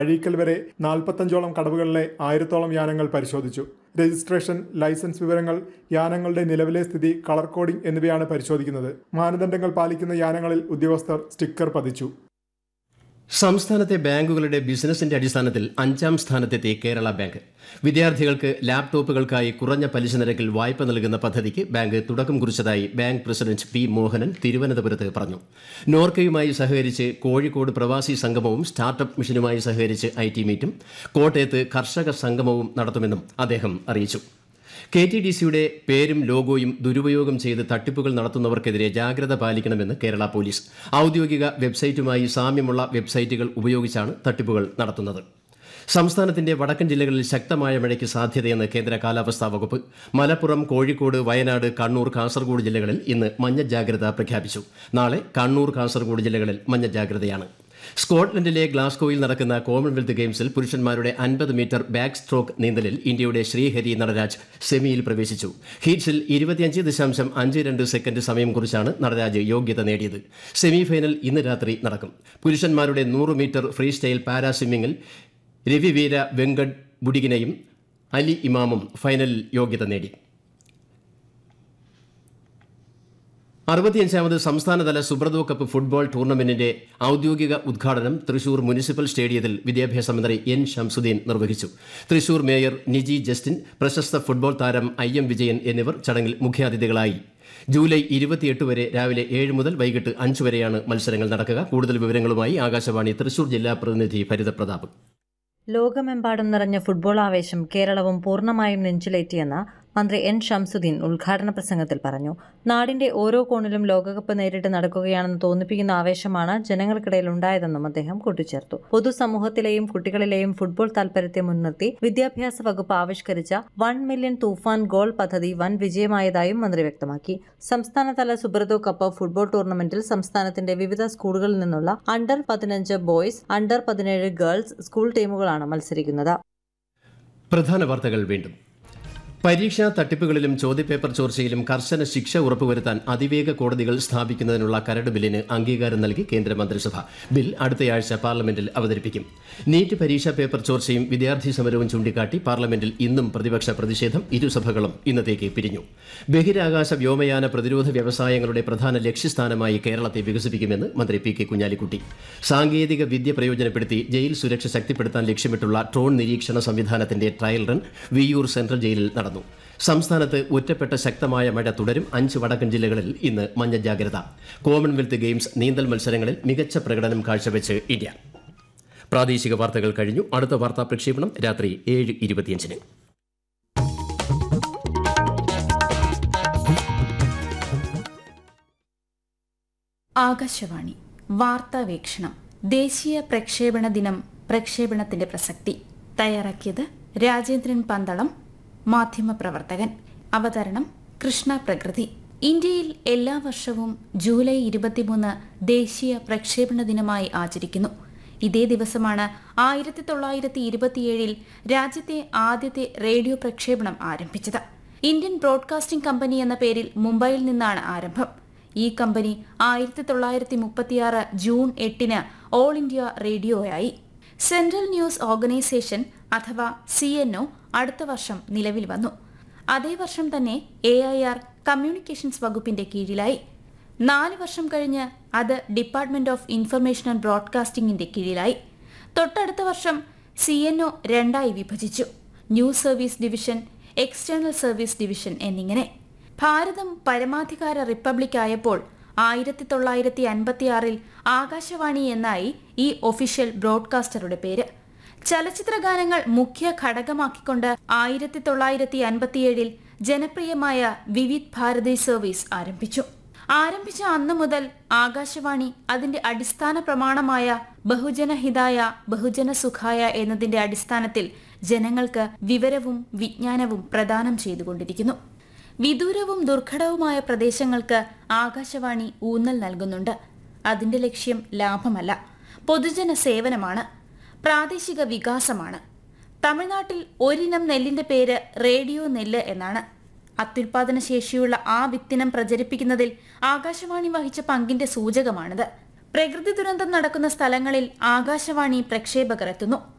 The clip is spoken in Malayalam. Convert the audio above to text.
അഴീക്കൽ വരെ നാൽപ്പത്തഞ്ചോളം കടവുകളിലെ ആയിരത്തോളം യാനങ്ങൾ പരിശോധിച്ചു രജിസ്ട്രേഷൻ ലൈസൻസ് വിവരങ്ങൾ യാനങ്ങളുടെ നിലവിലെ സ്ഥിതി കളർ കോഡിംഗ് എന്നിവയാണ് പരിശോധിക്കുന്നത് മാനദണ്ഡങ്ങൾ പാലിക്കുന്ന യാനങ്ങളിൽ ഉദ്യോഗസ്ഥർ സ്റ്റിക്കർ പതിച്ചു സംസ്ഥാനത്തെ ബാങ്കുകളുടെ ബിസിനസിന്റെ അടിസ്ഥാനത്തിൽ അഞ്ചാം സ്ഥാനത്തെത്തി കേരള ബാങ്ക് വിദ്യാർത്ഥികൾക്ക് ലാപ്ടോപ്പുകൾക്കായി കുറഞ്ഞ പലിശ നിരക്കിൽ വായ്പ നൽകുന്ന പദ്ധതിക്ക് ബാങ്ക് തുടക്കം കുറിച്ചതായി ബാങ്ക് പ്രസിഡന്റ് പി മോഹനൻ തിരുവനന്തപുരത്ത് പറഞ്ഞു നോർക്കയുമായി സഹകരിച്ച് കോഴിക്കോട് പ്രവാസി സംഗമവും സ്റ്റാർട്ടപ്പ് മിഷനുമായി സഹകരിച്ച് ഐ ടി മീറ്റും കോട്ടയത്ത് കർഷക സംഗമവും നടത്തുമെന്നും അദ്ദേഹം അറിയിച്ചു കെ ടി ഡി സിയുടെ പേരും ലോഗോയും ദുരുപയോഗം ചെയ്ത് തട്ടിപ്പുകൾ നടത്തുന്നവർക്കെതിരെ ജാഗ്രത പാലിക്കണമെന്ന് കേരള പോലീസ് ഔദ്യോഗിക വെബ്സൈറ്റുമായി സാമ്യമുള്ള വെബ്സൈറ്റുകൾ ഉപയോഗിച്ചാണ് തട്ടിപ്പുകൾ നടത്തുന്നത് സംസ്ഥാനത്തിന്റെ വടക്കൻ ജില്ലകളിൽ ശക്തമായ മഴയ്ക്ക് സാധ്യതയെന്ന് കേന്ദ്ര കാലാവസ്ഥാ വകുപ്പ് മലപ്പുറം കോഴിക്കോട് വയനാട് കണ്ണൂർ കാസർഗോഡ് ജില്ലകളിൽ ഇന്ന് മഞ്ഞ ജാഗ്രത പ്രഖ്യാപിച്ചു നാളെ കണ്ണൂർ കാസർഗോഡ് ജില്ലകളിൽ മഞ്ഞ ജാഗ്രതയാണ് സ്കോട്ട്ലൻഡിലെ ഗ്ലാസ്ഗോയിൽ നടക്കുന്ന കോമൺവെൽത്ത് ഗെയിംസിൽ പുരുഷന്മാരുടെ അൻപത് മീറ്റർ ബാക്ക് സ്ട്രോക്ക് നീന്തലിൽ ഇന്ത്യയുടെ ശ്രീഹരി നടരാജ് സെമിയിൽ പ്രവേശിച്ചു ഹീറ്റ്സിൽ ഇരുപത്തിയഞ്ച് ദശാംശം അഞ്ച് രണ്ട് സെക്കൻഡ് സമയം കുറിച്ചാണ് നടരാജ് യോഗ്യത നേടിയത് സെമിഫൈനൽ ഇന്ന് രാത്രി നടക്കും പുരുഷന്മാരുടെ നൂറ് മീറ്റർ ഫ്രീ സ്റ്റൈൽ പാരാ സ്വിമ്മിംഗിൽ രവിവീര വെങ്കട് ബുഡിഗിനെയും അലി ഇമാമും ഫൈനലിൽ യോഗ്യത നേടി അറുപത്തിയഞ്ചാമത് സംസ്ഥാനതല സുബ്രതോ കപ്പ് ഫുട്ബോൾ ടൂർണമെന്റിന്റെ ഔദ്യോഗിക ഉദ്ഘാടനം തൃശൂർ മുനിസിപ്പൽ സ്റ്റേഡിയത്തിൽ വിദ്യാഭ്യാസ മന്ത്രി എൻ ഷംസുദ്ദീൻ നിർവഹിച്ചു തൃശൂർ മേയർ നിജി ജസ്റ്റിൻ പ്രശസ്ത ഫുട്ബോൾ താരം ഐ എം വിജയൻ എന്നിവർ ചടങ്ങിൽ മുഖ്യാതിഥികളായി ജൂലൈ ഇരുപത്തിയെട്ട് വരെ രാവിലെ ഏഴ് മുതൽ വൈകിട്ട് അഞ്ച് വരെയാണ് മത്സരങ്ങൾ നടക്കുക കൂടുതൽ വിവരങ്ങളുമായി ആകാശവാണി തൃശൂർ ജില്ലാ പ്രതിനിധി ഭരിത പ്രതാപ് ലോകമെമ്പാടും നിറഞ്ഞ ഫുട്ബോൾ ആവേശം കേരളവും പൂർണ്ണമായും നെഞ്ചിലേറ്റിയെന്ന് മന്ത്രി എൻ ഷംസുദ്ദീൻ ഉദ്ഘാടന പ്രസംഗത്തിൽ പറഞ്ഞു നാടിന്റെ ഓരോ കോണിലും ലോകകപ്പ് നേരിട്ട് നടക്കുകയാണെന്ന് തോന്നിപ്പിക്കുന്ന ആവേശമാണ് ജനങ്ങൾക്കിടയിൽ ഉണ്ടായതെന്നും അദ്ദേഹം കൂട്ടിച്ചേർത്തു പൊതുസമൂഹത്തിലെയും കുട്ടികളിലെയും ഫുട്ബോൾ താൽപര്യത്തെ മുൻനിർത്തി വിദ്യാഭ്യാസ വകുപ്പ് ആവിഷ്കരിച്ച വൺ മില്യൺ തൂഫാൻ ഗോൾ പദ്ധതി വൻ വിജയമായതായും മന്ത്രി വ്യക്തമാക്കി സംസ്ഥാനതല സുബ്രതോ കപ്പ് ഫുട്ബോൾ ടൂർണമെന്റിൽ സംസ്ഥാനത്തിന്റെ വിവിധ സ്കൂളുകളിൽ നിന്നുള്ള അണ്ടർ പതിനഞ്ച് ബോയ്സ് അണ്ടർ പതിനേഴ് ഗേൾസ് സ്കൂൾ ടീമുകളാണ് മത്സരിക്കുന്നത് പ്രധാന വാർത്തകൾ വീണ്ടും പരീക്ഷാ തട്ടിപ്പുകളിലും ചോദ്യപേപ്പർ ചോർച്ചയിലും കർശന ശിക്ഷ ഉറപ്പുവരുത്താൻ അതിവേഗ കോടതികൾ സ്ഥാപിക്കുന്നതിനുള്ള കരട് ബില്ലിന് അംഗീകാരം നൽകി കേന്ദ്ര മന്ത്രിസഭ ബിൽ അടുത്തയാഴ്ച പാർലമെന്റിൽ അവതരിപ്പിക്കും നീറ്റ് പരീക്ഷാ പേപ്പർ ചോർച്ചയും വിദ്യാർത്ഥി സമരവും ചൂണ്ടിക്കാട്ടി പാർലമെന്റിൽ ഇന്നും പ്രതിപക്ഷ പ്രതിഷേധം ഇരുസഭകളും ഇന്നത്തേക്ക് പിരിഞ്ഞു ബഹിരാകാശ വ്യോമയാന പ്രതിരോധ വ്യവസായങ്ങളുടെ പ്രധാന ലക്ഷ്യസ്ഥാനമായി കേരളത്തെ വികസിപ്പിക്കുമെന്ന് മന്ത്രി പി കെ കുഞ്ഞാലിക്കുട്ടി സാങ്കേതിക വിദ്യ പ്രയോജനപ്പെടുത്തി ജയിൽ സുരക്ഷ ശക്തിപ്പെടുത്താൻ ലക്ഷ്യമിട്ടുള്ള ഡ്രോൺ നിരീക്ഷണ സംവിധാനത്തിന്റെ ട്രയൽ റൺ വിയൂർ സെൻട്രൽ ജയിലിൽ നടന്നു സംസ്ഥാനത്ത് ഒറ്റപ്പെട്ട ശക്തമായ മഴ തുടരും അഞ്ച് വടക്കൻ ജില്ലകളിൽ ഇന്ന് മഞ്ഞ ജാഗ്രത കോമൺവെൽത്ത് ഗെയിംസ് നീന്തൽ മത്സരങ്ങളിൽ മികച്ച പ്രകടനം കാഴ്ചവെച്ച് ഇന്ത്യ പ്രാദേശിക വാർത്തകൾ കഴിഞ്ഞു അടുത്ത വാർത്താ പ്രക്ഷേപണം രാത്രി ഏഴ് ഇരുപത്തിയഞ്ചിന് ആകാശവാണി വാർത്താവീക്ഷണം ദേശീയ പ്രക്ഷേപണ ദിനം പ്രക്ഷേപണത്തിന്റെ പ്രസക്തി തയ്യാറാക്കിയത് രാജേന്ദ്രൻ പന്തളം മാധ്യമപ്രവർത്തകൻ അവതരണം കൃഷ്ണ പ്രകൃതി ഇന്ത്യയിൽ എല്ലാ വർഷവും ജൂലൈ ഇരുപത്തിമൂന്ന് ദേശീയ പ്രക്ഷേപണ ദിനമായി ആചരിക്കുന്നു ഇതേ ദിവസമാണ് ആയിരത്തി തൊള്ളായിരത്തി ഇരുപത്തിയേഴിൽ രാജ്യത്തെ ആദ്യത്തെ റേഡിയോ പ്രക്ഷേപണം ആരംഭിച്ചത് ഇന്ത്യൻ ബ്രോഡ്കാസ്റ്റിംഗ് കമ്പനി എന്ന പേരിൽ മുംബൈയിൽ നിന്നാണ് ആരംഭം ഈ കമ്പനി ആയിരത്തി തൊള്ളായിരത്തി മുപ്പത്തിയാറ് ജൂൺ എട്ടിന് ഓൾ ഇന്ത്യ റേഡിയോയായി സെൻട്രൽ ന്യൂസ് ഓർഗനൈസേഷൻ അഥവാ സി എൻ ഒ അടുത്ത വർഷം നിലവിൽ വന്നു അതേ വർഷം തന്നെ എ ഐ ആർ കമ്മ്യൂണിക്കേഷൻസ് വകുപ്പിന്റെ കീഴിലായി നാല് വർഷം കഴിഞ്ഞ് അത് ഡിപ്പാർട്ട്മെന്റ് ഓഫ് ഇൻഫർമേഷൻ ആൻഡ് ബ്രോഡ്കാസ്റ്റിംഗിന്റെ കീഴിലായി തൊട്ടടുത്ത വർഷം സി എൻ ഒ രണ്ടായി വിഭജിച്ചു news service division external service division എന്നിങ്ങനെ ഭാരതം പരമാധികാര റിപ്പബ്ലിക് ആയപ്പോൾ ആയിരത്തി തൊള്ളായിരത്തി അൻപത്തിയാറിൽ ആകാശവാണി എന്നായി ഈ ഒഫീഷ്യൽ ബ്രോഡ്കാസ്റ്ററുടെ പേര് ചലച്ചിത്ര ഗാനങ്ങൾ മുഖ്യ ഘടകമാക്കിക്കൊണ്ട് ആയിരത്തി തൊള്ളായിരത്തി അൻപത്തിയേഴിൽ ജനപ്രിയമായ വിവിധ് ഭാരതി സർവീസ് ആരംഭിച്ചു ആരംഭിച്ച അന്നു മുതൽ ആകാശവാണി അതിന്റെ അടിസ്ഥാന പ്രമാണമായ ബഹുജനഹിതായ ബഹുജന സുഖായ എന്നതിന്റെ അടിസ്ഥാനത്തിൽ ജനങ്ങൾക്ക് വിവരവും വിജ്ഞാനവും പ്രദാനം ചെയ്തുകൊണ്ടിരിക്കുന്നു വിദൂരവും ദുർഘടവുമായ പ്രദേശങ്ങൾക്ക് ആകാശവാണി ഊന്നൽ നൽകുന്നുണ്ട് അതിന്റെ ലക്ഷ്യം ലാഭമല്ല പൊതുജന സേവനമാണ് പ്രാദേശിക വികാസമാണ് തമിഴ്നാട്ടിൽ ഒരിനം നെല്ലിന്റെ പേര് റേഡിയോ നെല്ല് എന്നാണ് അത്യുൽപാദന ശേഷിയുള്ള ആ വിത്തിനം പ്രചരിപ്പിക്കുന്നതിൽ ആകാശവാണി വഹിച്ച പങ്കിന്റെ സൂചകമാണിത് പ്രകൃതി ദുരന്തം നടക്കുന്ന സ്ഥലങ്ങളിൽ ആകാശവാണി പ്രക്ഷേപകർ എത്തുന്നു